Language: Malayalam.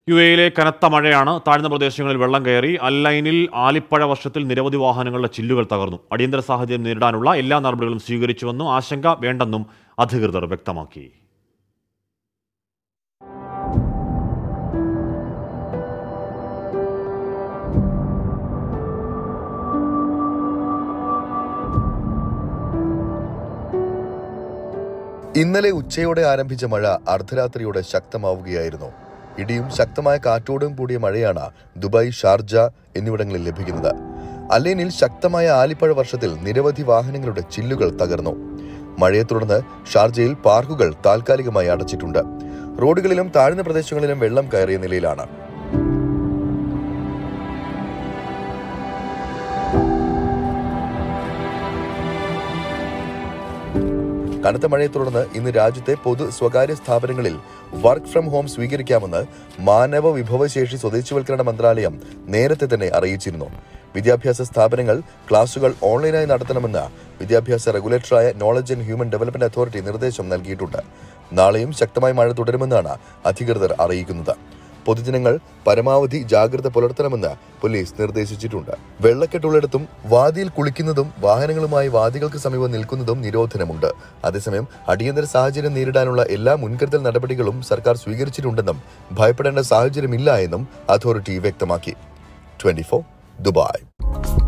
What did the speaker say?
യു എയിലെ കനത്ത മഴയാണ് താഴ്ന്ന പ്രദേശങ്ങളിൽ വെള്ളം കയറി അല്ലൈനിൽ ആലിപ്പഴ വർഷത്തിൽ നിരവധി വാഹനങ്ങളുടെ ചില്ലുകൾ തകർന്നു അടിയന്തര സാഹചര്യം നേരിടാനുള്ള എല്ലാ നടപടികളും സ്വീകരിച്ചുവെന്നും ആശങ്ക വേണ്ടെന്നും അധികൃതർ വ്യക്തമാക്കി ഇന്നലെ ഉച്ചയോടെ ആരംഭിച്ച മഴ അർദ്ധരാത്രിയോടെ ശക്തമാവുകയായിരുന്നു ഇടിയും ശക്തമായ കാറ്റോടും കൂടിയ മഴയാണ് ദുബായ് ഷാർജ എന്നിവിടങ്ങളിൽ ലഭിക്കുന്നത് അല്ലേനിൽ ശക്തമായ ആലിപ്പഴ വർഷത്തിൽ നിരവധി വാഹനങ്ങളുടെ ചില്ലുകൾ തകർന്നു മഴയെ തുടർന്ന് ഷാർജയിൽ പാർക്കുകൾ താൽക്കാലികമായി അടച്ചിട്ടുണ്ട് റോഡുകളിലും താഴ്ന്ന പ്രദേശങ്ങളിലും വെള്ളം കയറിയ നിലയിലാണ് കനത്ത മഴയെ തുടർന്ന് ഇന്ന് രാജ്യത്തെ പൊതു സ്വകാര്യ സ്ഥാപനങ്ങളിൽ വർക്ക് ഫ്രം ഹോം സ്വീകരിക്കാമെന്ന് മാനവ വിഭവശേഷി സ്വദേശിവൽക്കരണ മന്ത്രാലയം നേരത്തെ തന്നെ അറിയിച്ചിരുന്നു വിദ്യാഭ്യാസ സ്ഥാപനങ്ങൾ ക്ലാസുകൾ ഓൺലൈനായി നടത്തണമെന്ന് വിദ്യാഭ്യാസ റെഗുലേറ്ററായ knowledge and human development authority നിർദ്ദേശം നൽകിയിട്ടുണ്ട് നാളെയും ശക്തമായ മഴ തുടരുമെന്നാണ് അധികൃതർ അറിയിക്കുന്നത് പൊതുജനങ്ങൾ പരമാവധി ജാഗ്രത പുലർത്തണമെന്ന് പോലീസ് നിർദ്ദേശിച്ചിട്ടുണ്ട് വെള്ളക്കെട്ടുള്ളിടത്തും വാദിയിൽ കുളിക്കുന്നതും വാഹനങ്ങളുമായി വാദികൾക്ക് സമീപം നിൽക്കുന്നതും നിരോധനമുണ്ട് അതേസമയം അടിയന്തര സാഹചര്യം നേരിടാനുള്ള എല്ലാ മുൻകരുതൽ നടപടികളും സർക്കാർ സ്വീകരിച്ചിട്ടുണ്ടെന്നും ഭയപ്പെടേണ്ട സാഹചര്യമില്ല എന്നും അതോറിറ്റി വ്യക്തമാക്കി ട്വന്റി ദുബായ്